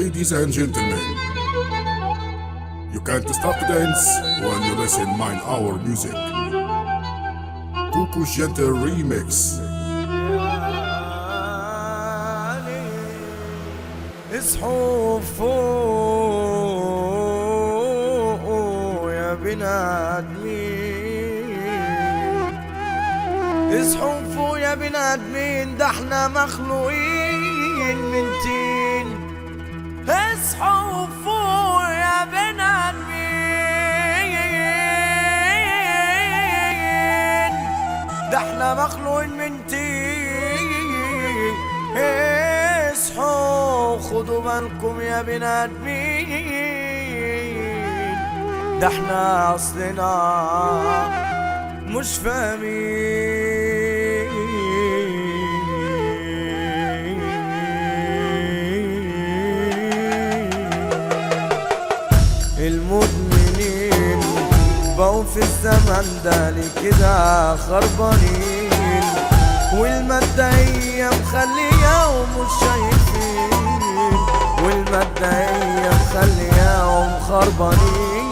Ladies and gentlemen, you can't stop to dance when you listen mine our music. Kuku Gentle Remix. اصحوا فوق يا بني ادمين اصحوا فوق يا بني ادمين ده احنا مخلوقين من تين اصحوا فوق يا بني ادمين ده احنا مخلوقين من تين اصحوا خدوا بالكم يا بني ادمين ده احنا اصلنا مش فاهمين المدمنين بقوا في الزمن ده لكده خربانين والمادة هي مخلياهم مش شايفين والمادة هي مخلياهم خربانين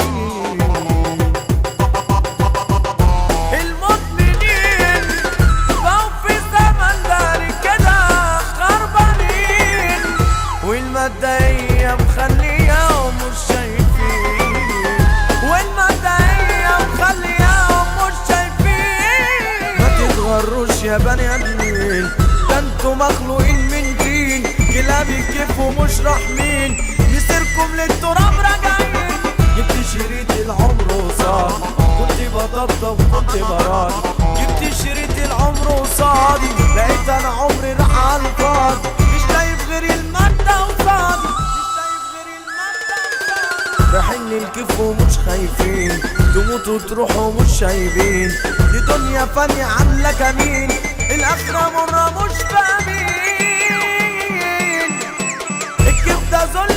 المدمنين بقوا في الزمن ده لكده خربانين والمادة هي مخلياهم مش شايفين والمادة هي مخلياهم مش شايفين ما تتغروش يا بني ادمين ده انتوا مخلوقين من دين كلاب الكيف ومش رحمين مسيركم للتراب راجعين جبت شريط العمر وصار كنت بطبطب كنت براد جبت شريط العمر وصادي لقيت انا عمري راح على الفاضي مش شايف غير المادة وصادي مش شايف غير المادة وصادي رايحين للكيف ومش خايفين تموتوا تروحوا مش شايفين دي دنيا فانية عاملة كمين الآخرة مرة مش فاهمين الكيف ده ذل